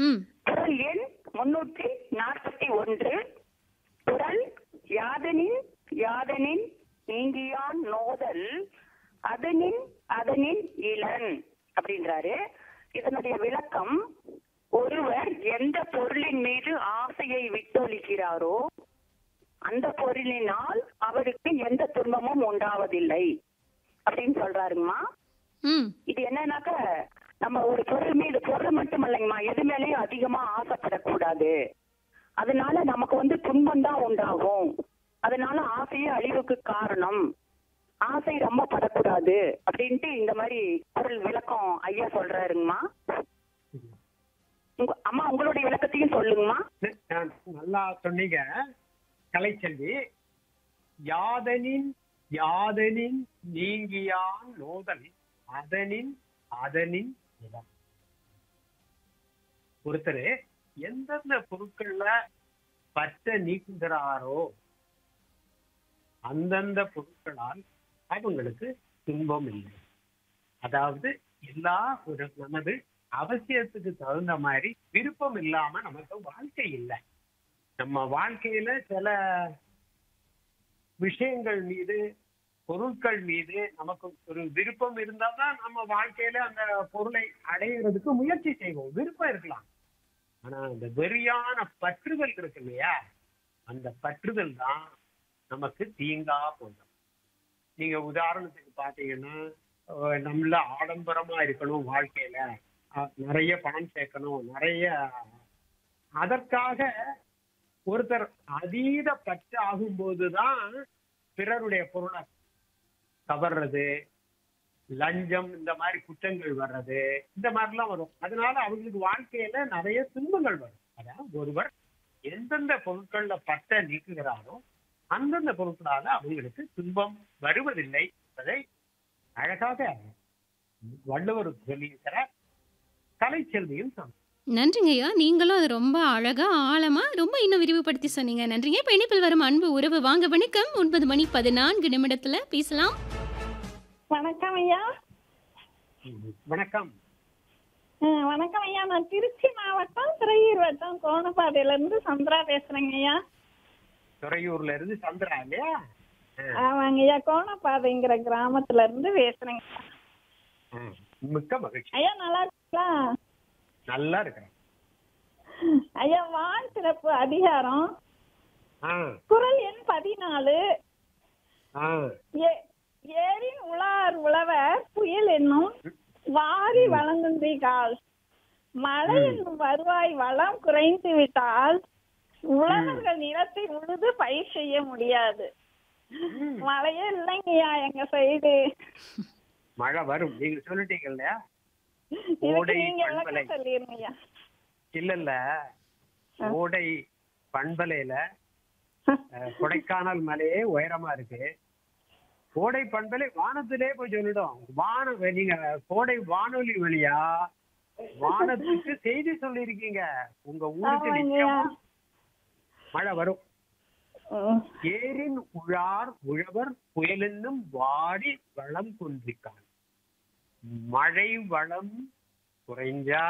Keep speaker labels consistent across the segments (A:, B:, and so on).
A: ம்
B: குரல் எண் முன்னூற்றி நாற்பத்தி ஒன்று குரல் யாதனின் யாதனின் நீங்கியான் நோதல் அதனின் அதனின் இளன் அப்படின்றாரு இதனுடைய விளக்கம் ஒருவர் எந்த பொருளின் மீது ஆசையை விட்டொழிக்கிறாரோ அந்த பொருளினால் அவருக்கு எந்த துன்பமும் உண்டாவதில்லை அப்படின்னு சொல்றாருங்கம்மா
A: ம்
B: இது என்னன்னாக்க நம்ம ஒரு பொருள் மீது பொருள் மட்டும் இல்லைங்கம்மா எது மேலேயும் அதிகமா ஆசைப்படக்கூடாது அதனால நமக்கு வந்து துன்பம் தான் உண்டாகும் அதனால ஆசையே அழிவுக்கு காரணம் ஆசை ரொம்ப படக்கூடாது அப்படின்ட்டு இந்த மாதிரி பொருள் விளக்கம் ஐயா சொல்றாருங்கம்மா உங்க அம்மா உங்களுடைய விளக்கத்தையும் சொல்லுங்கம்மா
C: நான் நல்லா சொன்னீங்க கலைச்செல்வி யாதனின் யாதனின் நீங்கியான் நோதல் அதனின் அதனின் இடம் ஒருத்தர் எந்தெந்த பொருட்கள்ல பற்ற நீக்குகிறாரோ அந்தந்த பொருட்களால் அவங்களுக்கு துன்பம் இல்லை அதாவது எல்லா ஒரு நமது அவசியத்துக்கு தகுந்த மாதிரி விருப்பம் இல்லாம நமக்கு வாழ்க்கை இல்லை நம்ம வாழ்க்கையில சில விஷயங்கள் மீது பொருட்கள் மீது நமக்கு ஒரு விருப்பம் இருந்தால் தான் நம்ம வாழ்க்கையில அந்த பொருளை அடையிறதுக்கு முயற்சி செய்வோம் விருப்பம் இருக்கலாம் ஆனா அந்த வெறியான பற்றுதல் இருக்கு இல்லையா அந்த பற்றுதல் தான் நமக்கு தீங்கா போகும் நீங்க உதாரணத்துக்கு பாத்தீங்கன்னா அஹ் நம்மள ஆடம்பரமா இருக்கணும் வாழ்க்கையில அஹ் நிறைய பணம் சேர்க்கணும் நிறைய அதற்காக ஒருத்தர் அதீத பற்று ஆகும்போதுதான் பிறருடைய பொருளை கவர்றது லஞ்சம் இந்த மாதிரி குற்றங்கள் வர்றது இந்த மாதிரிலாம் வரும் அதனால அவங்களுக்கு வாழ்க்கையில நிறைய துன்பங்கள் வரும் அதாவது ஒருவர் எந்தெந்த பொருட்கள்ல பற்ற நீக்குகிறாரோ அந்தந்த பொருட்களால அவங்களுக்கு துன்பம் வருவதில்லை என்பதை அழகாக வள்ளுவர் சொல்லியிருக்கிற கலைச்செல்வியும் சொன்னார்
A: நன்றிங்கய்யா நீங்களும் அது ரொம்ப அழகா ஆழமா ரொம்ப இன்னும் விரிவுபடுத்தி சொன்னீங்க நன்றிங்க இப்ப இணைப்பில் வரும் அன்பு உறவு வாங்க வணக்கம் ஒன்பது மணி பதினான்கு நிமிடத்துல பேசலாம்
D: வணக்கம் ஐயா
C: வணக்கம்
D: அஹ் வணக்கம் ஐயா நான் திருச்சி மாவட்டம் திரையூர் வட்டம் கோணப்பாதையில இருந்து சந்திரா பேசுறேங்க ஐயா
C: துறையூர்ல இருந்து சந்திரா இல்லையா ஆ,
D: ஆமாங்க ஐயா கோணப்பாதைங்கிற கிராமத்துல இருந்து பேசுறேங்க
C: ஆ. மிக்க மகிழ்ச்சி
D: ஐயா நல்லா இருக்கீங்களா
C: நல்லா இருக்கிறேன்
D: ஐயா வான் சிறப்பு அதிகாரம்
C: ஆ
D: குரல் எண் பதினாலு
C: ஆ
D: ஏ- ஏரின் உலார் உழவர் புயல் என்னும் வாரி வழங்குந்தி கால் மழை என்னும் வருவாய் வளம் குறைந்து விட்டால் உழவர்கள் நிலத்தை உழுது பயிர் செய்ய முடியாது மழையே இல்லைங்கய்யா எங்க சைடு
C: மழை வரும் நீங்க சொல்லிட்டீங்க இல்லையா
D: இதுக்கு
C: கோடை
D: நீங்க
C: பண்பலை
D: விளக்கம் சொல்லிருங்கய்யா
C: இல்ல இல்ல கோடை பண்பலையில அஹ், கொடைக்கானல் மலையே உயரமா இருக்கு கோடை பண்பலை வானத்திலே போய் சொல்லிடும் வான நீங்க கோடை வானொலி வழியா வானத்துக்கு செய்தி சொல்லியிருக்கீங்க உங்க ஊருக்கு
D: ஆமாங்கய்யா.
C: நிச்சயமா மழை வரும்
D: ம்.
C: ஏரின் உழார் உழவர் புயலென்னும் வாடி வளம் குன்றிக்கான் மழை வளம் குறைஞ்சா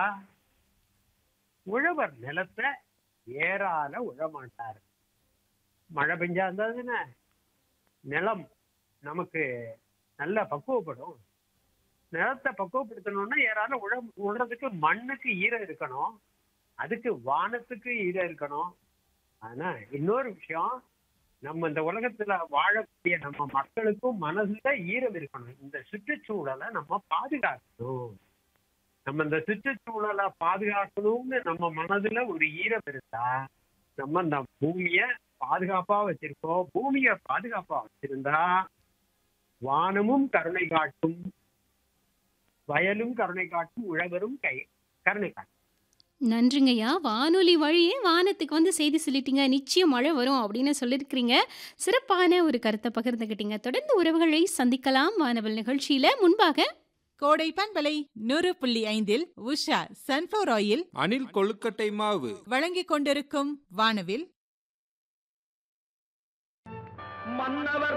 C: உழவர் நிலத்தை ஏறால உழமாட்டார் மழை பெஞ்சா இருந்ததுன்னா நிலம் நமக்கு நல்லா பக்குவப்படும் நிலத்தை பக்குவப்படுத்தணும்னா ஏறால உழ உழறதுக்கு மண்ணுக்கு ஈரம் இருக்கணும் அதுக்கு வானத்துக்கு ஈரம் இருக்கணும் ஆனா இன்னொரு விஷயம் நம்ம இந்த உலகத்துல வாழக்கூடிய நம்ம மக்களுக்கும் மனசுல ஈரம் இருக்கணும் இந்த சுற்றுச்சூழலை நம்ம பாதுகாக்கணும் நம்ம இந்த சுற்றுச்சூழலை பாதுகாக்கணும்னு நம்ம மனதுல ஒரு ஈரம் இருந்தா நம்ம இந்த பூமிய பாதுகாப்பா வச்சிருக்கோம் பூமிய பாதுகாப்பா வச்சிருந்தா வானமும் கருணை காட்டும் வயலும் கருணை காட்டும் உழவரும் கை கருணை காட்டும்
A: நன்றிங்கய்யா வானொலி வழியே வானத்துக்கு வந்து செய்தி சொல்லிட்டீங்க நிச்சயம் மழை வரும் அப்படின்னு சொல்லியிருக்கிறீங்க சிறப்பான ஒரு கருத்தை பகிர்ந்துக்கிட்டீங்க தொடர்ந்து உறவுகளை சந்திக்கலாம் வானவல் நிகழ்ச்சியில முன்பாக
E: கோடை பண்பலை நூறு புள்ளி ஐந்தில் உஷா சன்ஃப்ளவர் ஆயில்
F: அணில் கொழுக்கட்டை மாவு
E: வழங்கிக் கொண்டிருக்கும் வானவில்
B: மன்னவர்